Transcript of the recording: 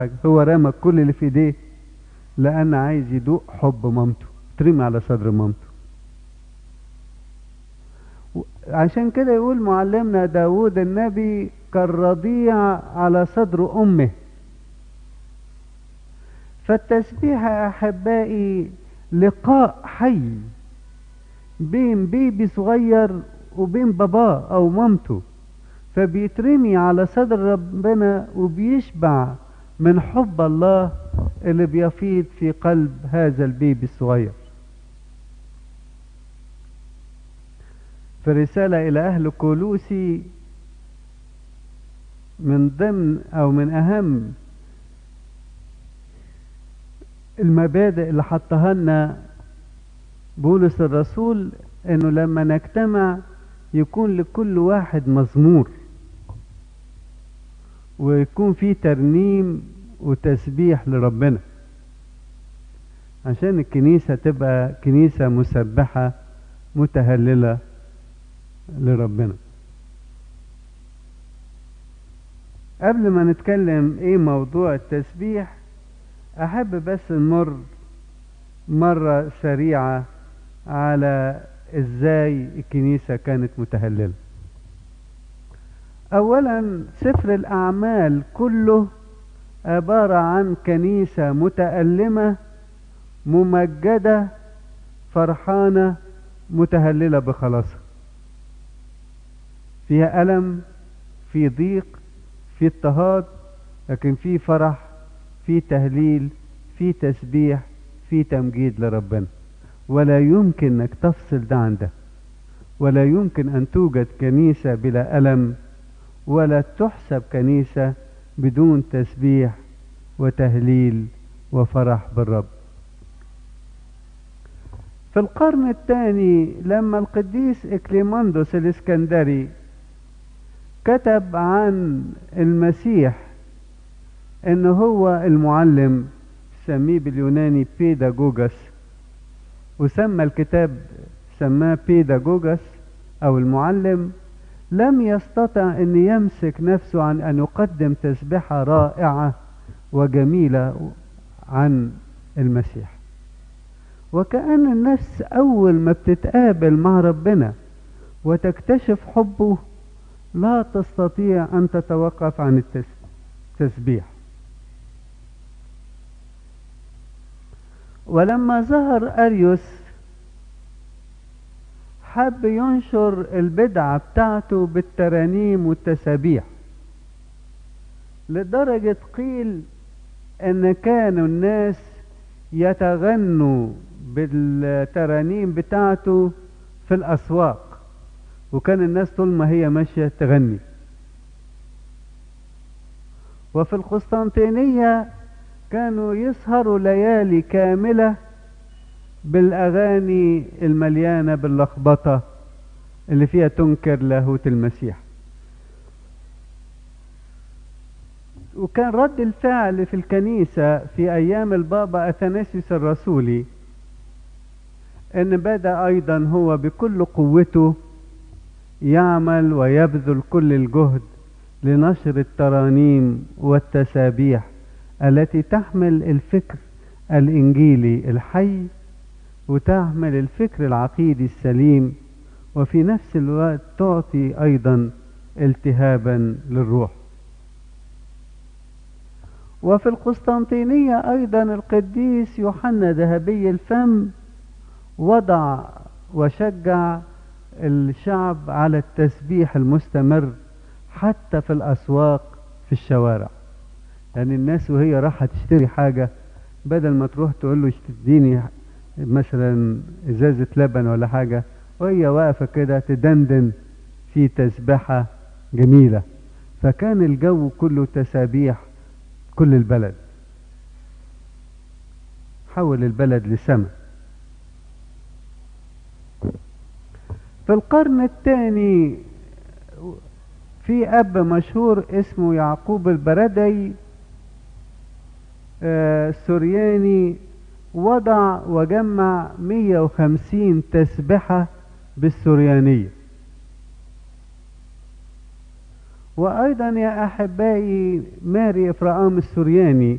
هو رمى كل اللي في ايديه لأن عايز يدوق حب مامته ترمي على صدر مامته عشان كده يقول معلمنا داود النبي كالرضيع على صدر أمه فالتسبيح يا أحبائي لقاء حي بين بيبي صغير وبين باباه أو مامته فبيترمي على صدر ربنا وبيشبع من حب الله اللي بيفيض في قلب هذا البيبي الصغير في رسالة إلى أهل كولوسي من ضمن أو من أهم المبادئ اللي حطها لنا بولس الرسول انه لما نجتمع يكون لكل واحد مزمور ويكون في ترنيم وتسبيح لربنا عشان الكنيسة تبقى كنيسة مسبحة متهللة لربنا قبل ما نتكلم ايه موضوع التسبيح احب بس نمر مرة سريعة على ازاي الكنيسة كانت متهللة اولا سفر الاعمال كله عبارة عن كنيسة متألمة ممجدة فرحانة متهللة بخلاصها فيها ألم في ضيق في اضطهاد لكن في فرح في تهليل في تسبيح في تمجيد لربنا ولا يمكن انك تفصل ده عن ده ولا يمكن ان توجد كنيسة بلا ألم ولا تحسب كنيسة بدون تسبيح وتهليل وفرح بالرب في القرن الثاني لما القديس إكليماندوس الإسكندري كتب عن المسيح ان هو المعلم سميه باليوناني بيداجوجس وسمى الكتاب سماه بيداجوجس او المعلم لم يستطع ان يمسك نفسه عن ان يقدم تسبحة رائعة وجميلة عن المسيح وكأن النفس اول ما بتتقابل مع ربنا وتكتشف حبه لا تستطيع ان تتوقف عن التسبيح ولما ظهر أريوس حب ينشر البدعة بتاعته بالترانيم والتسابيح لدرجة قيل ان كانوا الناس يتغنوا بالترانيم بتاعته في الاسواق وكان الناس طول ما هي ماشية تغني وفي القسطنطينية كانوا يسهروا ليالي كاملة بالأغاني المليانة باللخبطة اللي فيها تنكر لاهوت المسيح وكان رد الفعل في الكنيسة في أيام البابا أثناسيوس الرسولي أن بدأ أيضا هو بكل قوته يعمل ويبذل كل الجهد لنشر الترانيم والتسابيح التي تحمل الفكر الإنجيلي الحي وتحمل الفكر العقيدي السليم وفي نفس الوقت تعطي أيضا التهابا للروح وفي القسطنطينية أيضا القديس يوحنا ذهبي الفم وضع وشجع الشعب على التسبيح المستمر حتى في الأسواق في الشوارع يعني الناس وهي رايحة تشتري حاجة بدل ما تروح تقول له تديني مثلا ازازة لبن ولا حاجة وهي واقفة كده تدندن في تسبحة جميلة فكان الجو كله تسابيح كل البلد حول البلد لسما في القرن الثاني في أب مشهور اسمه يعقوب البردي سورياني وضع وجمع 150 تسبحة بالسوريانية وأيضا يا أحبائي ماري إفرام السورياني